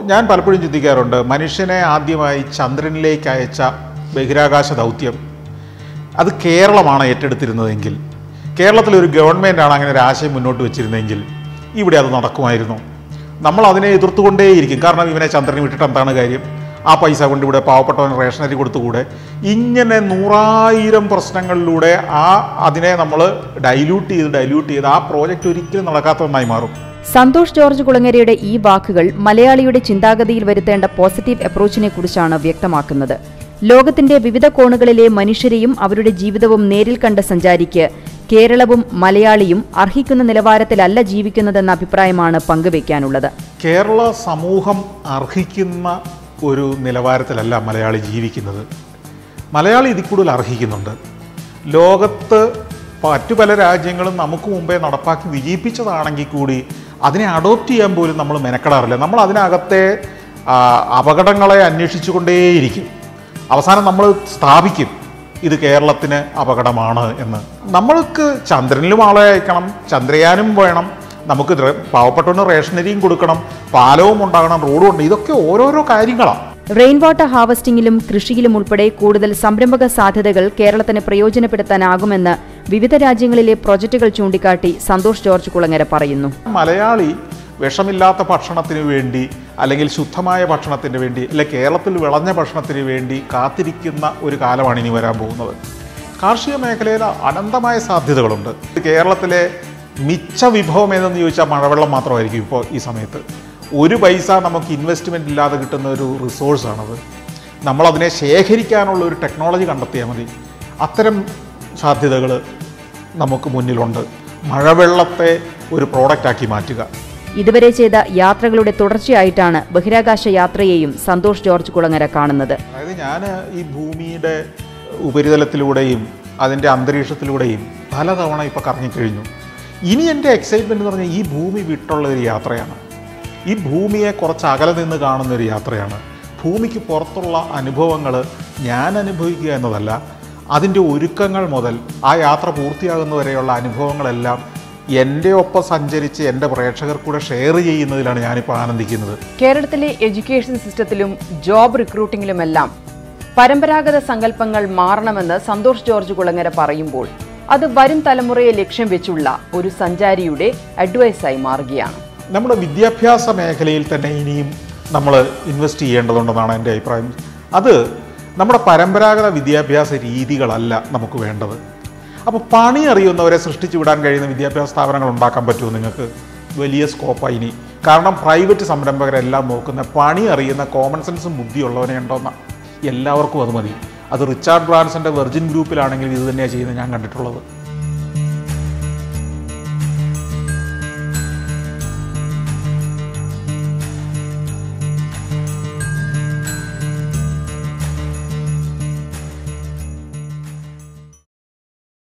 ഞാൻ പലപ്പോഴും ചിന്തിക്കാറുണ്ട് മനുഷ്യനെ ആദ്യമായി ചന്ദ്രനിലേക്ക് അയച്ച ബഹിരാകാശ ദൗത്യം അത് കേരളമാണ് ഏറ്റെടുത്തിരുന്നതെങ്കിൽ കേരളത്തിലെ ഒരു ഗവൺമെൻറ്റാണ് അങ്ങനെ ഒരു ആശയം മുന്നോട്ട് വെച്ചിരുന്നെങ്കിൽ ഇവിടെ അത് നടക്കുമായിരുന്നു നമ്മൾ അതിനെ എതിർത്തുകൊണ്ടേയിരിക്കും കാരണം ഇവനെ ചന്ദ്രന് വിട്ടിട്ട് എന്താണ് കാര്യം ആ പൈസ കൊണ്ട് ഇവിടെ പാവപ്പെട്ടവന് റേഷനറി കൊടുത്തുകൂടെ ഇങ്ങനെ നൂറായിരം പ്രശ്നങ്ങളിലൂടെ ആ അതിനെ നമ്മൾ ഡൈല്യൂട്ട് ചെയ്ത് ഡൈല്യൂട്ട് ചെയ്ത് ആ പ്രോജക്റ്റ് ഒരിക്കലും നടക്കാത്ത ഒന്നായി മാറും സന്തോഷ് ജോർജ് കുളങ്ങരയുടെ ഈ വാക്കുകൾ മലയാളിയുടെ ചിന്താഗതിയിൽ വരുത്തേണ്ട പോസിറ്റീവ് അപ്രോച്ചിനെ കുറിച്ചാണ് വ്യക്തമാക്കുന്നത് ലോകത്തിന്റെ വിവിധ കോണുകളിലെ മനുഷ്യരെയും അവരുടെ ജീവിതവും നേരിൽ കണ്ട സഞ്ചാരിക്ക് കേരളവും മലയാളിയും അർഹിക്കുന്ന നിലവാരത്തിലല്ല ജീവിക്കുന്നതെന്ന അഭിപ്രായമാണ് പങ്കുവയ്ക്കാനുള്ളത് കേരള സമൂഹം അർഹിക്കുന്ന ഒരു നിലവാരത്തിലല്ല മലയാളി ജീവിക്കുന്നത് മലയാളി ഇതിൽ കൂടുതൽ അർഹിക്കുന്നുണ്ട് ലോകത്ത് മറ്റു പല രാജ്യങ്ങളും നമുക്ക് മുമ്പേ നടപ്പാക്കി വിജയിപ്പിച്ചതാണെങ്കിൽ കൂടി അതിനെ അഡോപ്റ്റ് ചെയ്യാൻ പോലും നമ്മൾ മെനക്കെടാറില്ല നമ്മൾ അതിനകത്തെ ആ, അപകടങ്ങളെ അന്വേഷിച്ചുകൊണ്ടേയിരിക്കും അവസാനം നമ്മൾ സ്ഥാപിക്കും ഇത് കേരളത്തിന് അപകടമാണ് എന്ന് നമ്മൾക്ക് ചന്ദ്രനിലും ആളെ അയക്കണം ചന്ദ്രയാനും വേണം നമുക്ക് ദ്ര- പാവപ്പെട്ടവന് റേഷനറിയും കൊടുക്കണം പാലവും ഉണ്ടാകണം റോഡും ഉണ്ട് ഇതൊക്കെ ഓരോരോ കാര്യങ്ങളാണ് റെയിൻ വാട്ടർ ഹാർവസ്റ്റിംഗിലും കൃഷിയിലും ഉൾപ്പെടെ കൂടുതൽ സംരംഭക സാധ്യതകൾ കേരളത്തിന് പ്രയോജനപ്പെടുത്താനാകുമെന്ന് വിവിധ രാജ്യങ്ങളിലെ പ്രൊജക്ടുകൾ ചൂണ്ടിക്കാട്ടി സന്തോഷ് ജോർജ് കുളങ്ങര പറയുന്നു മലയാളി വിഷമില്ലാത്ത ഭക്ഷണത്തിന് വേണ്ടി അല്ലെങ്കിൽ ശുദ്ധമായ ഭക്ഷണത്തിന് വേണ്ടി അല്ലെ കേരളത്തിൽ വിളഞ്ഞ ഭക്ഷണത്തിന് വേണ്ടി കാത്തിരിക്കുന്ന ഒരു കാലമാണ് ഇനി വരാൻ പോകുന്നത് കാർഷിക മേഖലയിൽ അനന്തമായ സാധ്യതകളുണ്ട് കേരളത്തിലെ മിച്ച വിഭവം ഏതെന്ന് ചോദിച്ചാൽ മഴവെള്ളം മാത്രമായിരിക്കും ഇപ്പോൾ ഈ സമയത്ത് ഒരു പൈസ നമുക്ക് ഇൻവെസ്റ്റ്മെൻ്റ് ഇല്ലാതെ കിട്ടുന്ന ഒരു റിസോഴ്സാണത് നമ്മളതിനെ ശേഖരിക്കാനുള്ള ഒരു ടെക്നോളജി കണ്ടെത്തിയാൽ മതി അത്തരം സാധ്യതകൾ നമുക്ക് മുന്നിലുണ്ട് മഴവെള്ളത്തെ ഒരു പ്രോഡക്റ്റാക്കി മാറ്റുക ഇതുവരെ ചെയ്ത യാത്രകളുടെ തുടർച്ചയായിട്ടാണ് ബഹിരാകാശ യാത്രയെയും സന്തോഷ് ജോർജ് കുളങ്ങര കാണുന്നത് അതായത് ഞാൻ ഈ ഭൂമിയുടെ ഉപരിതലത്തിലൂടെയും അതിൻ്റെ അന്തരീക്ഷത്തിലൂടെയും പലതവണ ഇപ്പോൾ കറങ്ങിക്കഴിഞ്ഞു ഇനി എൻ്റെ എക്സൈറ്റ്മെൻറ്റ് എന്ന് പറഞ്ഞാൽ ഈ ഭൂമി വിട്ടുള്ള ഒരു യാത്രയാണ് ഈ ഭൂമിയെ കുറച്ച് അകലെ നിന്ന് കാണുന്ന ഒരു യാത്രയാണ് ഭൂമിക്ക് പുറത്തുള്ള അനുഭവങ്ങൾ ഞാൻ അനുഭവിക്കുക എന്നതല്ല അതിൻ്റെ ഒരുക്കങ്ങൾ മുതൽ ആ യാത്ര പൂർത്തിയാകുന്നവരെയുള്ള അനുഭവങ്ങളെല്ലാം എൻ്റെ ഒപ്പം സഞ്ചരിച്ച് എൻ്റെ പ്രേക്ഷകർക്കൂടെ ഷെയർ ചെയ്യുന്നതിലാണ് ഞാനിപ്പോൾ ആനന്ദിക്കുന്നത് കേരളത്തിലെ എഡ്യൂക്കേഷൻ സിസ്റ്റത്തിലും ജോബ് റിക്രൂട്ടിംഗിലുമെല്ലാം പരമ്പരാഗത സങ്കല്പങ്ങൾ മാറണമെന്ന് സന്തോഷ് ജോർജ് കുളങ്ങര പറയുമ്പോൾ അത് വരും തലമുറയെ ലക്ഷ്യം വെച്ചുള്ള ഒരു സഞ്ചാരിയുടെ അഡ്വൈസായി മാറുകയാണ് നമ്മുടെ വിദ്യാഭ്യാസ മേഖലയിൽ തന്നെ ഇനിയും നമ്മൾ ഇൻവെസ്റ്റ് ചെയ്യേണ്ടതുണ്ടെന്നാണ് എൻ്റെ അഭിപ്രായം അത് നമ്മുടെ പരമ്പരാഗത വിദ്യാഭ്യാസ രീതികളല്ല നമുക്ക് വേണ്ടത് അപ്പോൾ പണി അറിയുന്നവരെ സൃഷ്ടിച്ചു വിടാൻ കഴിയുന്ന വിദ്യാഭ്യാസ സ്ഥാപനങ്ങൾ ഉണ്ടാക്കാൻ പറ്റുമോ നിങ്ങൾക്ക് വലിയ സ്കോപ്പായി ഇനി കാരണം പ്രൈവറ്റ് സംരംഭകരെല്ലാം നോക്കുന്ന പണി അറിയുന്ന കോമൺ സെൻസും ബുദ്ധിയുള്ളവനെ ഉണ്ടോന്ന എല്ലാവർക്കും അത് മതി അത് റിച്ചാർഡ് ബ്രാൻസന്റെ വെർജിൻ ഗ്രൂപ്പിലാണെങ്കിൽ ഇത് തന്നെയാണ് ചെയ്യുന്നത് ഞാൻ കണ്ടിട്ടുള്ളത്